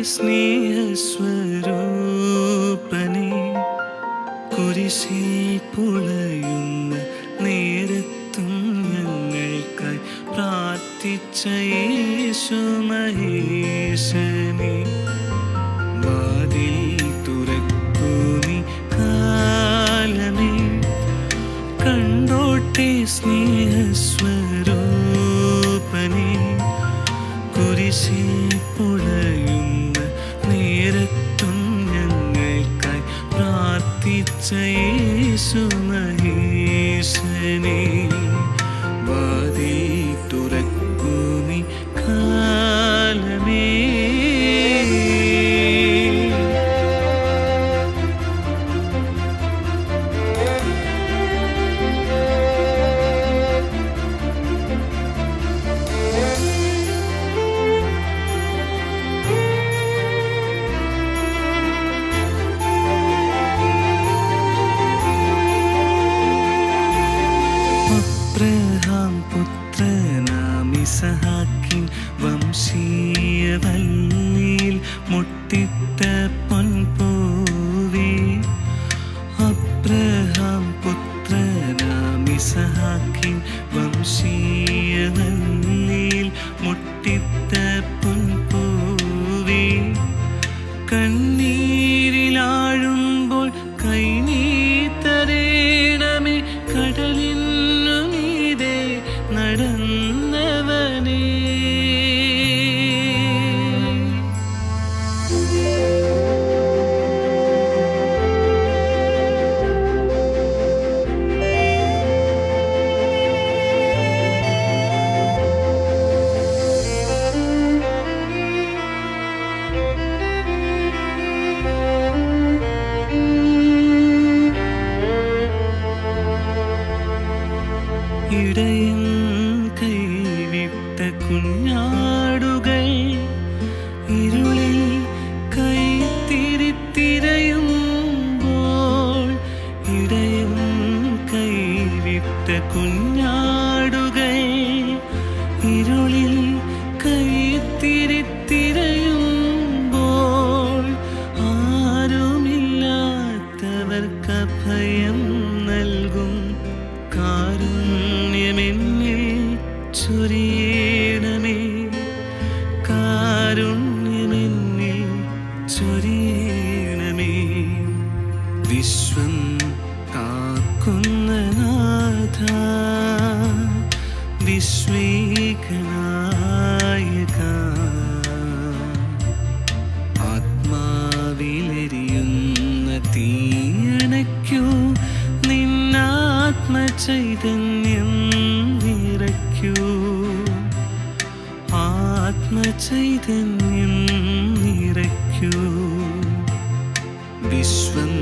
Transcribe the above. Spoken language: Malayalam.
സ്നേഹസ്വരൂപനെ കുരിശിൽ പുളയുന്ന നേരത്തും ഞങ്ങൾക്കായി പ്രാർത്ഥിച്ച യേശു മഹേശനെ വാതിൽ തുറക്കൂ നീ കാലമേ കണ്ടോട്ടെ സ്നേഹസ്വരൂപനെ കുരിശിൽ പുളയുന്ന നേരത്തും ഞങ്ങൾക്കായി പ്രാർത്ഥിച്ച യേശു മഹേശനെ വാതിൽ തുറക്കൂ നീ കാലമേ അബ്രഹാം പുത്രനാം ഇസഹാക്കിൻ വംശീയ വല്ലിയിൽ മുട്ടിത്ത പൊൻപൂവേ അബ്രഹാം പുത്രനാം ഇസഹാക്കിൻ വംശീയ വല്ലിയിൽ മുട്ടിത്ത പൊൻപൂവേ കണ്ണീരിലാഴുമ്പോൾ കൈനീത്തരേണമേ കടലിനു മീതെ നടന്നവനേ ഇടയൻ കൈവിട്ട കുഞ്ഞാടുകൾ ഇരുളിൽ കൈത്തിരിത്തിരയുമ്പോൾ ഇടയൻ കൈവിട്ട കുഞ്ഞാടുകൾ ഇരുളിൽ കൈത്തിരിത്തിരയുമ്പോൾ ആരുമില്ലാത്തവർക്ക് ഭയം നൽകും കാരുണ്യമെന്നിൽ ചൊരിയണമേ കാരുണ്യമെന്നിൽ ചൊരിയണമേ വിശ്വം കാക്കുന്ന നാഥ വിശ്വേകനായക ആത്മാവിലെരിയുന്ന തീയണയ്ക്കൂ നിന്നാത്മചൈതന്യം നിറയ്ക്കൂ ആത്മചൈതന്യം നിറയ്ക്കൂ വിശ്വം